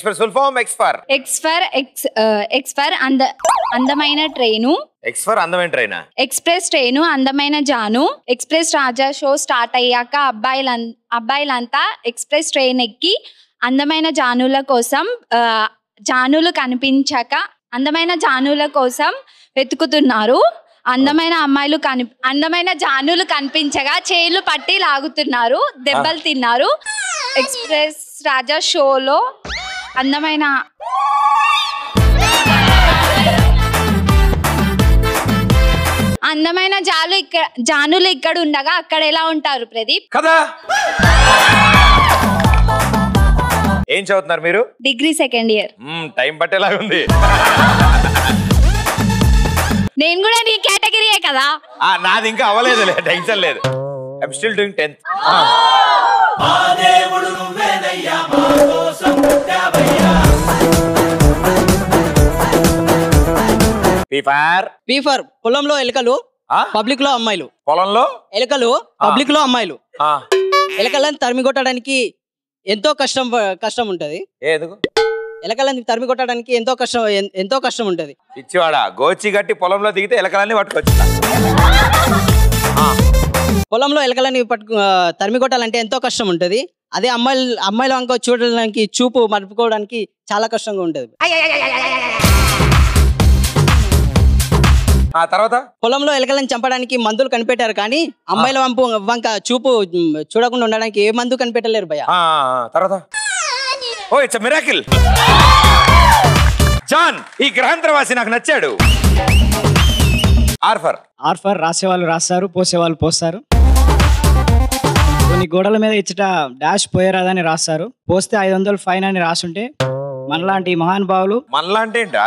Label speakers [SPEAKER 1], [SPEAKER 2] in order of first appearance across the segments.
[SPEAKER 1] Express full form X for
[SPEAKER 2] X for X X for అంద అందమైన train
[SPEAKER 1] X for అందమైన ట్రైనా
[SPEAKER 2] ఎక్స్ప్రెస్ ట్రైను అందమైన జాను ఎక్స్ప్రెస్ రాజా షో స్టార్ట్ అయ్యాక అబ్బాయిల అబ్బాయిలంతా ఎక్స్ప్రెస్ ట్రైన్ ఎక్కి అందమైన జానుల కోసం ఆ, జానులు కనిపించక అందమైన జానుల కోసం వెతుకుతున్నారు అందమైన అమ్మాయిలు కని అందమైన జానులు కనిపించగా చేలు పట్టి లాగుతున్నారు దెబ్బలు తిన్నారు ఎక్స్ప్రెస్ రాజా షోలో అందమైన అందమైన జాలు ఇక్కడ జానులు ఇక్కడ ఉండగా అక్కడ ఎలా ఉంటారు ప్రదీప్
[SPEAKER 1] కదా ఏం చదువుతున్నారు మీరు
[SPEAKER 2] డిగ్రీ సెకండ్ ఇయర్
[SPEAKER 1] మ్మ్, టైం పట్టేలాగా ఉంది
[SPEAKER 2] నేను కూడా నీ కేటగిరీయే కదా
[SPEAKER 1] ఆ, నాది ఇంకా అవ్వలేదు టెన్షన్ లేదు ఐఎమ్ స్టిల్ డూయింగ్ టెన్త్ ఫీఫార్
[SPEAKER 3] పీఫర్ పొలంలో ఎలుకలు పబ్లిక్ లో అమ్మాయిలు
[SPEAKER 1] పొలంలో
[SPEAKER 3] ఎలుకలు పబ్లిక్ లో అమ్మాయిలు
[SPEAKER 1] ఆ,
[SPEAKER 3] ఎలకలను తరిమి కొట్టడానికి ఎంతో కష్టం కష్టం ఉంటది
[SPEAKER 1] ఏ ఎందుకు
[SPEAKER 3] ఎలకలను తరిమి కొట్టడానికి ఎంతో కష్టం ఎన్- ఎంతో కష్టం ఉంటది
[SPEAKER 1] ఇచ్చివాడా గోచి గట్టి పొలంలో దిగితే ఎలకలన్నీ పట్టుకొచ్చి
[SPEAKER 3] పొలంలో ఎలకలని పట్టుకు ఆ, తరిమి కొట్టాలంటే ఎంతో కష్టం ఉంటది అదే అమ్మాయిలు అమ్మాయిల వంక చూడడానికి చూపు మలుపుకోవడానికి చాలా కష్టంగా ఉంటది
[SPEAKER 1] ఆ తర్వాత
[SPEAKER 3] పొలంలో ఎలకలను చంపడానికి మందులు కనిపెట్టారు కానీ అమ్మాయిల వంపు వంక చూపు మ్, చూడకుండా ఉండడానికి ఏ మందు కనిపెట్టలేరు భయ
[SPEAKER 1] ఆ, ఆ, తర్వాత ఓ ఇట్స్ మిరాకిల్ జాన్ ఈ గ్రహాంతరవాసి నాకు నచ్చాడు ఆర్ఫర్
[SPEAKER 4] ఆర్ఫర్ రాసేవాళ్ళు రాస్తారు పోసేవాళ్ళు పోస్తారు కొన్ని గోడల మీద ఇచ్చట డాష్ పోయరాదని రాస్తారు పోస్తే ఐదు వందలు ఫైన్ అని రాసుంటే మనలాంటి మహానుభావులు
[SPEAKER 1] మనలాంటి ఏంటా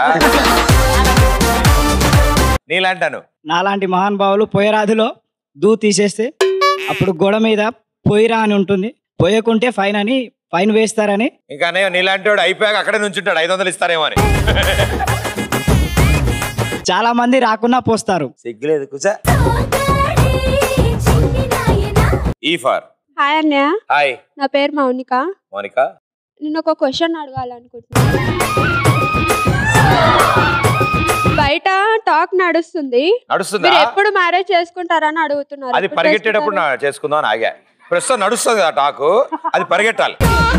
[SPEAKER 1] నీలాంటాను
[SPEAKER 4] నాలాంటి మహానుభావులు పోయరాదులో దూ తీసేస్తే అప్పుడు గోడ మీద పోయిరా అని ఉంటుంది పోయకుంటే ఫైన్ అని ఫైన్ వేస్తారని
[SPEAKER 1] ఇంకా అన్నయ్య నీలాంటి వాడు అయిపోయాక అక్కడే నుంచుంటాడు ఐదు వందలు ఇస్తారేమో అని
[SPEAKER 4] చాలా మంది రాకున్నా పోస్తారు
[SPEAKER 1] సిగ్గులేదు కూసా ఈ ఫార్
[SPEAKER 5] హాయ్ అన్నయ్య
[SPEAKER 1] హాయ్
[SPEAKER 5] నా పేరు మౌనిక
[SPEAKER 1] మోనిక
[SPEAKER 5] నేను ఒక క్వశ్చన్ అడగాలనుకుంటున్నాను బయట టాక్ నడుస్తుంది
[SPEAKER 1] నడుస్తుందా
[SPEAKER 5] మీరు ఎప్పుడు మ్యారేజ్ చేసుకుంటారని అడుగుతున్నారు
[SPEAKER 1] అది
[SPEAKER 5] ఎప్పుడు
[SPEAKER 1] పరిగెట్టేటప్పుడు
[SPEAKER 5] చేసుకుంటారు?
[SPEAKER 1] నా- చేసుకుందాం అని ఆగా ప్రస్తుతం నడుస్తుంది కదా టాకు అది పరిగెట్టాలి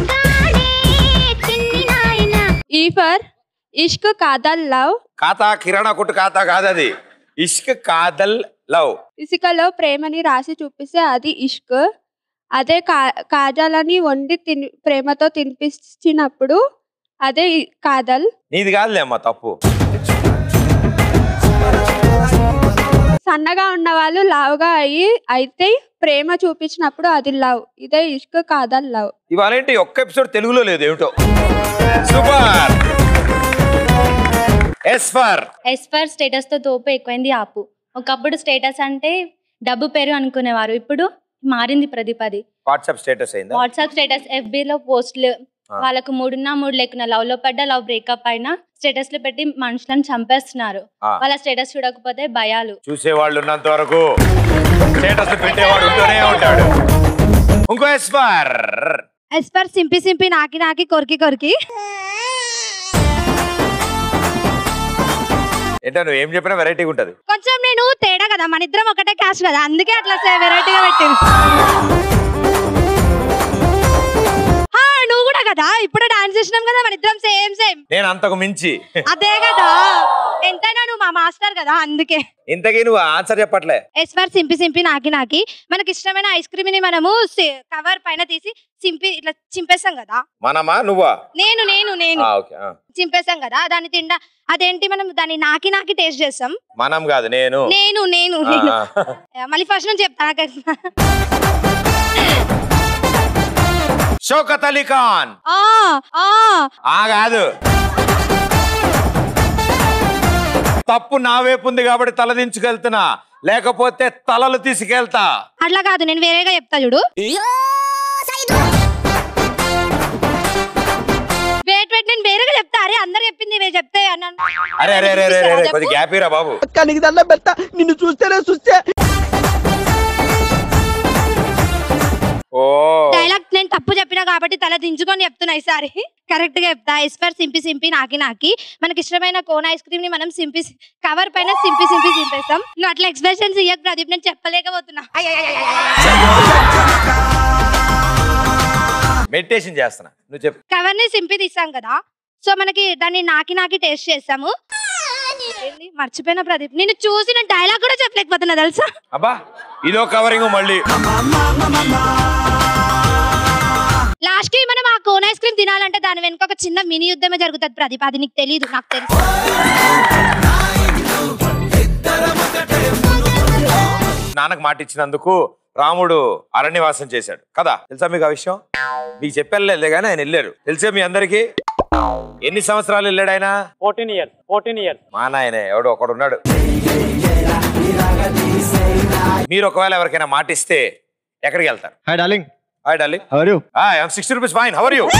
[SPEAKER 5] ఈ ఫర్ ఇష్క్ కాదల్ లవ్
[SPEAKER 1] ఖాతా కిరాణా కొట్టు ఖాతా కాదు అది ఇష్క్ కాదల్ లవ్
[SPEAKER 5] ఇసుకలో ప్రేమని రాసి చూపిస్తే అది ఇష్క్ అదే కా కాజాలని వండి తిని ప్రేమతో తినిపించినప్పుడు అదే ఇ- కాదల్
[SPEAKER 1] నీది కాదులే అమ్మా తప్పు
[SPEAKER 5] సన్నగా ఉన్న వాళ్ళు లావుగా అయ్యి అయితే ప్రేమ చూపించినప్పుడు అది లవ్ ఇదే ఇష్క్ కాదల్ లవ్
[SPEAKER 1] ఇవాళ ఏంటి ఒక్క ఎపిసోడ్ తెలుగులో లేదు ఏమిటో super S for
[SPEAKER 6] S for status తో తోపు ఎక్కువైంది ఆపు ఒకప్పుడు స్టేటస్ అంటే డబ్బు పేరు అనుకునేవారు ఇప్పుడు మారింది ప్రదీప్ అది
[SPEAKER 1] వాట్సాప్ స్టేటస్ అయిందా
[SPEAKER 6] వాట్సాప్ స్టేటస్ FB లో పోస్టులు
[SPEAKER 1] ఆ.
[SPEAKER 6] వాళ్ళకు మూడున్నా మూడు లేకున్నా లవ్ లో పడ్డా లవ్ బ్రేకప్ అయినా స్టేటస్ లో పెట్టి మనుషులను చంపేస్తున్నారు
[SPEAKER 1] ఆ.
[SPEAKER 6] వాళ్ళ స్టేటస్ చూడకపోతే భయాలు
[SPEAKER 1] చూసేవాళ్ళు ఉన్నంత వరకు స్టేటస్ పెట్టేవాడు ఉంటూనే ఉంటాడు ఇంకో ఎస్ ఫర్
[SPEAKER 7] ఎస్ పర్ సింపి సింపి నాకి నాకి కొరికి కొరికి
[SPEAKER 1] ఏంటో నువ్వు ఏం చెప్పినా వెరైటీగా ఉంటది
[SPEAKER 7] కొంచెం నేను తేడా కదా మన ఇద్దరం ఒకటే క్యాస్ట్ కదా అందుకే అట్లా వెరైటీగా పెట్టింది ఆ, నువ్వు కూడా కదా ఇప్పుడే డాన్స్ చేసినాం కదా మన ఇద్దరం సేమ్ సేమ్
[SPEAKER 1] నేను అంతకు మించి
[SPEAKER 7] అదే కదా ఎంతైనా నువ్వు మా మాస్టర్ కదా అందుకే
[SPEAKER 1] ఇంతకీ నువ్వు ఆన్సర్ చెప్పట్లే
[SPEAKER 7] ఎస్ ఫర్ సింపి సింపి నాకి నాకి మనకి ఇష్టమైన ఐస్ క్రీమ్ ని మనము కవర్ పైన తీసి సింపి ఇట్లా చింపేస్తాం కదా
[SPEAKER 1] మనమా నువ్వా
[SPEAKER 7] నేను నేను నేను
[SPEAKER 1] ఆ, ఓకే ఆ.
[SPEAKER 7] చింపేస్తాం కదా దాన్ని తిండా అదేంటి మనం దాన్ని నాకి నాకి టేస్ట్ చేస్తాం
[SPEAKER 1] మనం కాదు నేను
[SPEAKER 7] నేను నేను
[SPEAKER 1] ఆ,
[SPEAKER 7] నేను
[SPEAKER 1] ఆ.
[SPEAKER 7] మళ్ళీ ఫస్ట్ నుంచి చెప్తా నాకు
[SPEAKER 1] షౌకత్ అలీ ఖాన్
[SPEAKER 7] ఆ, ఆ,
[SPEAKER 1] ఆ కాదు తప్పు నా వైపు ఉంది కాబట్టి తల దించుకెళ్తున్నా లేకపోతే తలలు తీసుకెళ్తా
[SPEAKER 7] అట్లా కాదు నేను వేరేగా చెప్తా చూడు వెయిట్ వెయిట్ నేను వేరేగా చెప్తా అరే అందరు చెప్పింది ఇవే చెప్తే అన్నాను
[SPEAKER 1] అరే అరే అరే అరే అరే కొద్ది గ్యాప్ ఇరా బాబు
[SPEAKER 3] నీకు దండం పెడతా నిన్ను చూస్తేనే చూస్తే
[SPEAKER 1] ఓ
[SPEAKER 7] డైలాగ్ నేను తప్పు చెప్పినా కాబట్టి తల దించుకొని చెప్తున్నా ఈసారి కరెక్ట్ గా చెప్తా ఎస్పర్ సింపి సింపి నాకి నాకి మనకి ఇష్టమైన కోన్ ఐస్ క్రీమ్ ని మనం సింపి కవర్ పైన సింపి సింపి సింపేస్తాం నువ్వు అట్లా ఎక్స్ప్రెషన్స్ ఇయ్యక ప్రదీప్ నేను చెప్పలేకపోతున్నా
[SPEAKER 1] మెడిటేషన్ చేస్తున్నా నువ్వు చెప్పు
[SPEAKER 7] కవర్ ని సింపి తీస్తాం కదా సో మనకి దాన్ని నాకి నాకి టేస్ట్ చేస్తాము ఏంది? మర్చిపోయిన ప్రదీప్ నేను చూసి నేను డైలాగ్ కూడా చెప్పలేకపోతున్నా తెలుసా
[SPEAKER 1] అబ్బా ఇదో కవరింగ్ మళ్ళీ
[SPEAKER 7] లాస్ట్ కి మనం ఆ కోన్ ఐస్ క్రీమ్ తినాలంటే దాని వెనుక ఒక చిన్న మినీ యుద్ధమే జరుగుతుంది ప్రదీప్ అది నీకు తెలియదు నాకు తెలుసు
[SPEAKER 1] నాన్నకు మాట ఇచ్చినందుకు రాముడు అరణ్యవాసం చేశాడు కదా తెలుసా మీకు ఆ విషయం మీకు చెప్పారులే కానీ ఆయన వెళ్ళారు తెలిసే మీ అందరికి ఎన్ని సంవత్సరాలు వెళ్ళాడు ఆయన
[SPEAKER 8] ఫోర్టీన్ ఇయర్స్ ఫోర్టీన్ ఇయర్స్
[SPEAKER 1] మా నాయనే ఎవడో ఒకడు ఉన్నాడు మీరు ఒకవేళ ఎవరికైనా మాట ఇస్తే ఎక్కడికి వెళ్తారు
[SPEAKER 9] hi darling
[SPEAKER 1] hi darling
[SPEAKER 9] how are you
[SPEAKER 1] sixty rupees fine how are you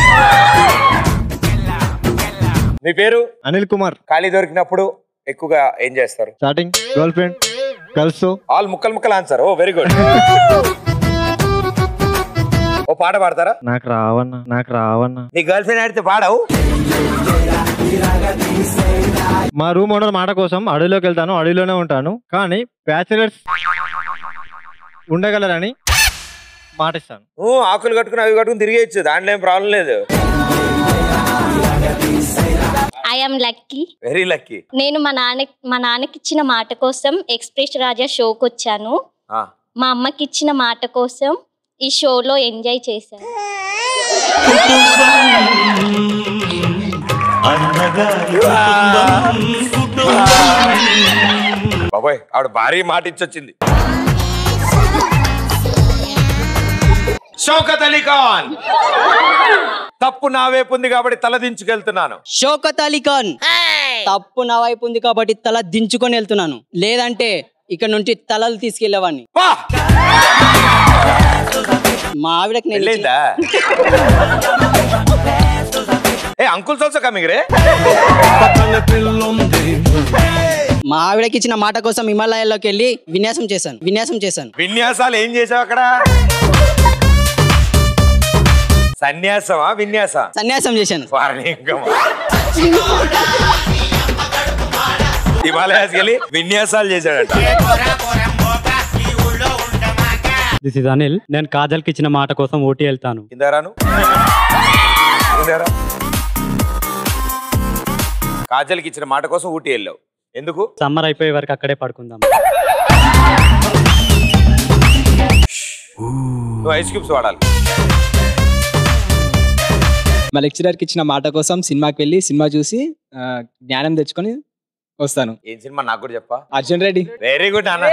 [SPEAKER 1] మీ పేరు
[SPEAKER 9] అనిల్ కుమార్
[SPEAKER 1] ఖాళీ దొరికినప్పుడు ఎక్కువగా ఏం చేస్తారు
[SPEAKER 9] స్టార్టింగ్ గర్ల్ ఫ్రెండ్ గర్ల్స్ తో
[SPEAKER 1] ఆల్ ముక్కలు ముక్కలు ఆన్సర్ ఓ వెరీ గుడ్ ఓ పాట పాడతారా
[SPEAKER 9] నాకు రావన్నా నాకు రావన్నా
[SPEAKER 1] నీ గర్ల్ ఫ్రెండ్ ఆడితే పాడవు
[SPEAKER 9] మా రూమ్ ఓనర్ మాట కోసం అడవిలోకి వెళ్తాను అడవిలోనే ఉంటాను కానీ బ్యాచిలర్స్ ఉండగలరని మాటిస్తాను
[SPEAKER 1] ఊ, ఆకులు కట్టుకుని అవి కట్టుకుని తిరిగేయచ్చు దాంట్లో ఏం ప్రాబ్లం లేదు
[SPEAKER 6] ఐఎమ్ లక్కీ
[SPEAKER 1] వెరీ లక్కీ
[SPEAKER 6] నేను మా నాన్న మా నాన్నకి ఇచ్చిన మాట కోసం ఎక్స్ప్రెస్ రాజా షోకి వచ్చాను మా అమ్మకి ఇచ్చిన మాట కోసం ఈ షోలో ఎంజాయ్ చేశాను
[SPEAKER 1] బాబాయ్ ఆవిడ భారీ మాట ఇచ్చొచ్చింది షౌకత్ అలీ ఖాన్ తప్పు నా వైపు ఉంది కాబట్టి తలదించుకెళ్తున్నాను
[SPEAKER 3] షోకత్ అలీ ఖాన్ తప్పు నా వైపు ఉంది కాబట్టి తల దించుకొని వెళ్తున్నాను లేదంటే ఇక్కడ నుంచి తలలు తీసుకెళ్లేవాడిని
[SPEAKER 1] పా!
[SPEAKER 3] మా ఆవిడకి నేను ఇచ్చిన-
[SPEAKER 1] వెళ్ళిందా ఏ అంకుల్స్ ఆల్సో కమింగ్ రే
[SPEAKER 3] మా ఆవిడకి ఇచ్చిన మాట కోసం హిమాలయాల్లోకి వెళ్ళి విన్యాసం చేశాను విన్యాసం చేశాను
[SPEAKER 1] విన్యాసాలు ఏం చేసావు అక్కడ సన్యాసమా విన్యాసా
[SPEAKER 3] సన్యాసం చేశాను
[SPEAKER 1] వారణింగమా హిమాలయాస్కి వెళ్ళి విన్యాసాలు చేశాడట
[SPEAKER 8] దిస్ ఇస్ అనిల్ నేను కాజల్కి ఇచ్చిన మాట కోసం ఓటీ వెళ్తాను
[SPEAKER 1] ఇందారాను ఇందారా కాజల్కి ఇచ్చిన మాట కోసం ఊటీ వెళ్ళావు ఎందుకు
[SPEAKER 8] సమ్మర్ అయిపోయే వరకు అక్కడే పడుకుందాం
[SPEAKER 1] నువ్వు ఐస్ క్యూబ్స్ వాడాలి
[SPEAKER 10] మా లెక్చరర్కి ఇచ్చిన మాట కోసం సినిమాకి వెళ్ళి సినిమా చూసి ఆ, జ్ఞానం తెచ్చుకొని వస్తాను
[SPEAKER 1] ఏం సినిమా నాకు కూడా చెప్పా
[SPEAKER 10] అర్జున్ రెడ్డి
[SPEAKER 1] వెరీ గుడ్ అన్న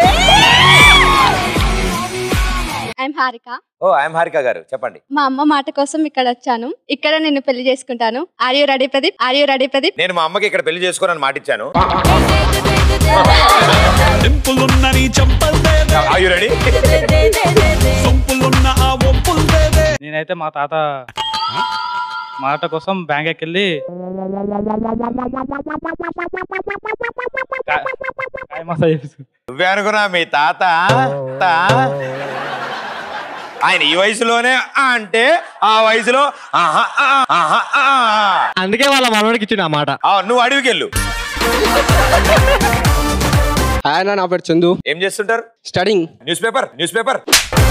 [SPEAKER 5] I'm Harika
[SPEAKER 1] oh I'm Harika గారు చెప్పండి
[SPEAKER 5] మా అమ్మ మాట కోసం ఇక్కడ వచ్చాను ఇక్కడ నేను పెళ్లి చేసుకుంటాను are you ready Pradeep are you ready Pradeep
[SPEAKER 1] నేను మా అమ్మకి ఇక్కడ పెళ్లి చేసుకోనని మాటిచ్చాను Are you ready?
[SPEAKER 8] నేనైతే మా తాత మాట కోసం బ్యాంక్ వెళ్ళి కా- కాయ మసాజ్ చేసు-
[SPEAKER 1] నువ్వే అనుకున్నా మీ తాత తా. ఆయన ఈ వయసులోనే ఆ అంటే ఆ వయసులో ఆహా, ఆ, ఆహా, ఆ, ఆ.
[SPEAKER 9] అందుకే వాళ్ళ మనవడికి ఇచ్చిన ఆ మాట
[SPEAKER 1] ఆ, నువ్వు అడవికి వెళ్ళు
[SPEAKER 10] హాయ్ అన్న నా పేరు చందు
[SPEAKER 1] ఏం చేస్తుంటారు
[SPEAKER 10] studying
[SPEAKER 1] news paper news paper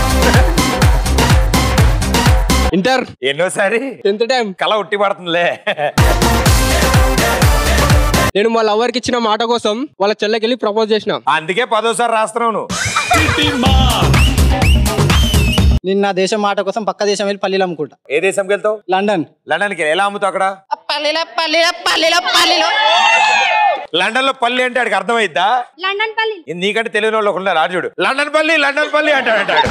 [SPEAKER 10] inter
[SPEAKER 1] ఎన్నోసారి
[SPEAKER 10] టెన్త్ టైం
[SPEAKER 1] కళ ఉట్టి పడుతుందిలే
[SPEAKER 10] నేను మా లవర్కి ఇచ్చిన మాట కోసం వాళ్ళ చెల్లెకి వెళ్ళి ప్రపోజ్ చేసిన
[SPEAKER 1] అందుకే పదోసారి రాస్తున్నావు నువ్వు
[SPEAKER 3] నేను నా దేశం మాట కోసం పక్క దేశం వెళ్ళి పల్లీలు అమ్ముకుంటా
[SPEAKER 1] ఏ దేశంకి వెళ్తావు
[SPEAKER 3] లండన్
[SPEAKER 1] లండన్కి ఎలా అమ్ముతావు అక్కడ
[SPEAKER 7] పల్లీల పల్లీల పల్లీల పల్లీలో
[SPEAKER 1] లండన్ లో పల్లి అంటే ఆడికి అర్థమైద్దా
[SPEAKER 7] లండన్ పల్లి
[SPEAKER 1] ఇది నీకంటే తెలియని వాళ్ళు ఒకరు ఉన్నారు రాజుడు లండన్ పల్లి లండన్ పల్లి అంటాడు అంటాడు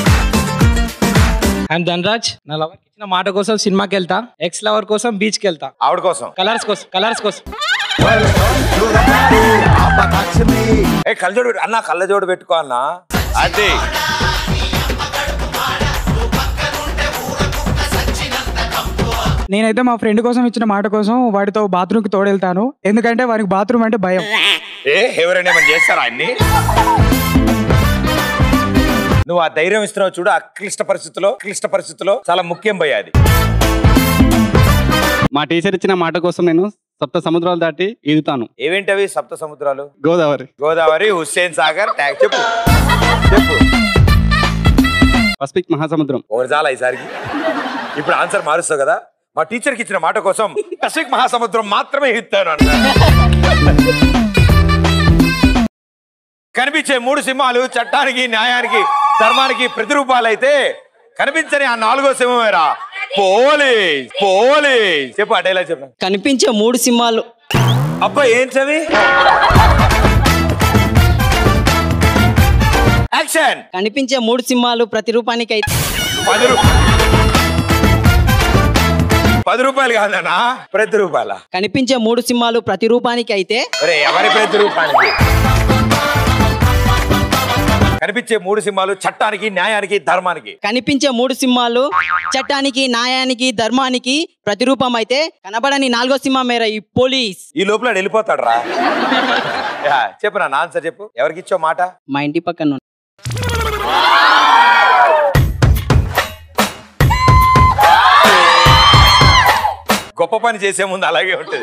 [SPEAKER 10] ఐఎమ్ ధనరాజ్ నా లవర్కి ఇచ్చిన మాట కోసం సినిమాకి వెళ్తా ఎక్స్ లవర్ కోసం బీచ్కి వెళ్తా
[SPEAKER 1] ఆవిడ కోసం
[SPEAKER 10] కలర్స్ కోసం కలర్స్ కోసం
[SPEAKER 1] ఏ కళ్ళజోడు పెట్టు. అన్న కళ్ళజోడు పెట్టుకో అన్న అది
[SPEAKER 11] నేనైతే మా ఫ్రెండ్ కోసం ఇచ్చిన మాట కోసం వాడితో బాత్రూమ్ కి తోడెళ్తాను ఎందుకంటే వారికి బాత్రూమ్ అంటే భయం
[SPEAKER 1] ఏ ఎవరైనా ఏమైనా చేస్తారా ఆయన్ని నువ్వు ఆ ధైర్యం ఇస్తున్నావు చూడు ఆ క్లిష్ట పరిస్థితిలో క్లిష్ట పరిస్థితిలో చాలా ముఖ్యం భయ్య అది
[SPEAKER 12] మా టీచర్ ఇచ్చిన మాట కోసం నేను సప్త సముద్రాలు దాటి ఈదుతాను
[SPEAKER 1] ఏవేంటవి సప్త సముద్రాలు
[SPEAKER 12] గోదావరి
[SPEAKER 1] గోదావరి హుస్సేన్ సాగర్ ట్యాగ్ చెప్పు చెప్పు
[SPEAKER 12] పసిఫిక్ మహాసముద్రం
[SPEAKER 1] ఒకటి చాలా ఈసారికి ఇప్పుడు ఆన్సర్ మారుస్తావు కదా మా టీచర్కి ఇచ్చిన మాట కోసం పసిఫిక్ మహాసముద్రం మాత్రమే ఇస్తాను అన్న కనిపించే మూడు సింహాలు చట్టానికి న్యాయానికి ధర్మానికి ప్రతిరూపాలైతే కనిపించని ఆ నాలుగో సింహమేరా పోలీస్ పోలీస్ చెప్పు ఆ డైలాగ్ చెప్పు
[SPEAKER 3] కనిపించే మూడు సింహాలు
[SPEAKER 1] అబ్బా ఏం చవి యాక్షన్
[SPEAKER 3] కనిపించే మూడు సింహాలు ప్రతి రూపానికి అయితే
[SPEAKER 1] పది రూ- పది రూపాయలు కాదన్నా ప్రతి రూపాయల
[SPEAKER 3] కనిపించే మూడు సింహాలు ప్రతి రూపానికి అయితే
[SPEAKER 1] ఒరే ఎవరి ప్రతి రూపాయలకి కనిపించే మూడు సింహాలు చట్టానికి న్యాయానికి ధర్మానికి
[SPEAKER 3] కనిపించే మూడు సింహాలు చట్టానికి న్యాయానికి ధర్మానికి ప్రతిరూపం అయితే కనబడని నాలుగో సింహం మేర ఈ పోలీస్
[SPEAKER 1] ఈ లోపల వాడు వెళ్ళిపోతాడు రా యా, చెప్పు నా ఆన్సర్ చెప్పు ఎవరికి ఇచ్చో మాట
[SPEAKER 3] మా ఇంటి పక్కన ఉన్న-
[SPEAKER 1] గొప్ప పని చేసే ముందు అలాగే ఉంటుంది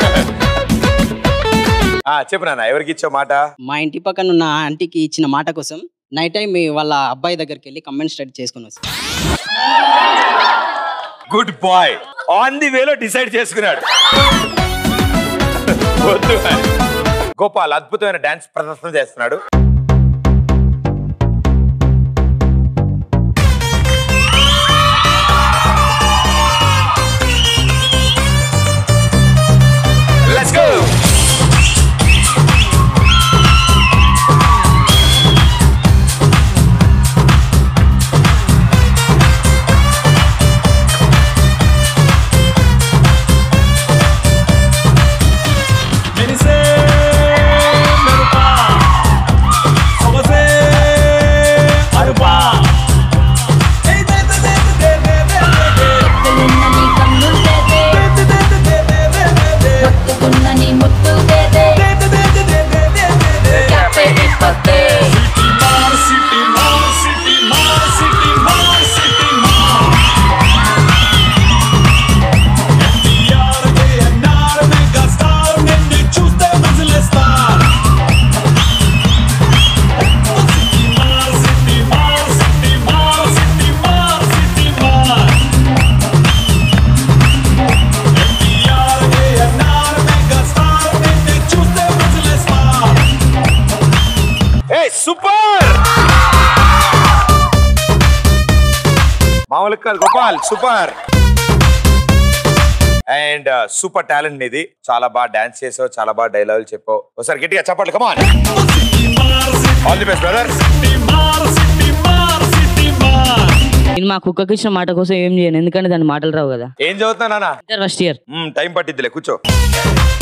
[SPEAKER 1] ఆ చెప్పు నాన్న ఎవరికి ఇచ్చో మాట
[SPEAKER 3] మా ఇంటి పక్కన ఉన్న ఆంటీకి ఇచ్చిన మాట కోసం నైట్ టైం మీ వాళ్ళ అబ్బాయి దగ్గరికి వెళ్ళి కమెంట్ స్టడీ చేసుకుని వస్తాం
[SPEAKER 1] గుడ్ బాయ్ ఆన్ ది వేలో డిసైడ్ చేసుకున్నాడు వద్దు అని. గోపాల్ అద్భుతమైన డాన్స్ ప్రదర్శన చేస్తున్నాడు Let's go! ఏ సూపర్ మామూలు కాదు Gopal super and super talent ఇది చాలా బాగా డాన్స్ చేసావు చాలా బాగా డైలాగులు చెప్పావు ఒకసారి గట్టిగా చెప్పండి come on all the best brother
[SPEAKER 13] నేను మా కుక్కకి ఇచ్చిన మాట కోసం ఏం చేయను ఎందుకంటే దాని మాటలు రావు కదా
[SPEAKER 1] ఏం చదువుతున్నా నాన్న
[SPEAKER 13] ఫస్ట్ ఇయర్
[SPEAKER 1] టైం పట్టిద్దిలే కూర్చో